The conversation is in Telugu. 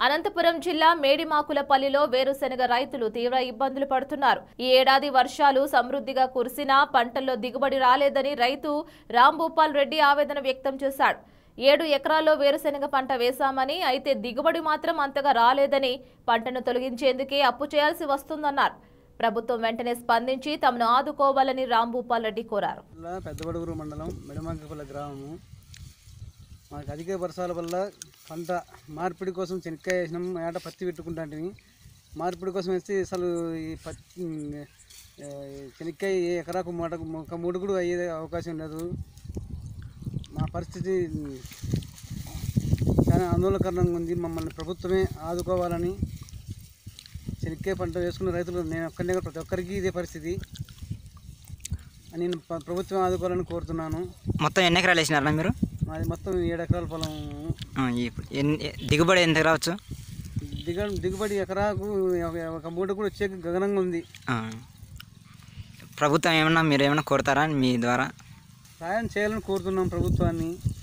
అనంతపురం జిల్లా మేడిమాకులపల్లిలో వేరుశెనగ రైతులు తీవ్ర ఇబ్బందులు పడుతున్నారు ఈ ఏడాది వర్షాలు సమృద్ధిగా కురిసినా పంటల్లో దిగుబడి రాలేదని రైతు రాంభూపాల్ రెడ్డి ఆవేదన వ్యక్తం చేశాడు ఏడు ఎకరాల్లో వేరుశెనగ పంట వేశామని అయితే దిగుబడి మాత్రం అంతగా రాలేదని పంటను తొలగించేందుకే అప్పు చేయాల్సి వస్తుందన్నారు ప్రభుత్వం వెంటనే స్పందించి తమను ఆదుకోవాలని రాంభూపాల్ రెడ్డి కోరారు జిల్లా పెద్దబడుగురు మండలం మెడమంకపల్లి గ్రామము మాకు అధిక వర్షాల వల్ల పంట మార్పిడి కోసం చెనక్కాయ వేసినాం ఏట పత్తి పెట్టుకుంటాంటివి మార్పిడి కోసం వేస్తే అసలు ఈ పత్తి ఆ, చెనక్కాయ ఏ ఎకరాకు మూట ఒక మూడు కూడా అయ్యే అవకాశం లేదు మా పరిస్థితి చాలా ఆందోళనకరంగా ఉంది మమ్మల్ని ప్రభుత్వమే ఆదుకోవాలని చెనక్కాయ పంట వేసుకున్న రైతులు నేను ఒక్కనే కాదు, ప్రతి ఒక్కరికి ఇదే పరిస్థితి నేను ప్ర- ప్రభుత్వం ఆదుకోవాలని కోరుతున్నాను మొత్తం ఎన్ని ఎకరాలు వేసినారా మీరు మాది మొత్తం ఏడు ఎకరాల పొలం ఆ, ఇప్పుడు ఎన్ని దిగుబడి ఎంత రావచ్చు దిగ దిగుబడి ఎకరాకు ఒక- ఒక మూట కూడా వచ్చే గగనంగా ఉంది ఆ. ప్రభుత్వం ఏమన్నా మీరు ఏమన్నా కోరుతారా మీ ద్వారా సాయం చేయాలని కోరుతున్నాం ప్రభుత్వాన్ని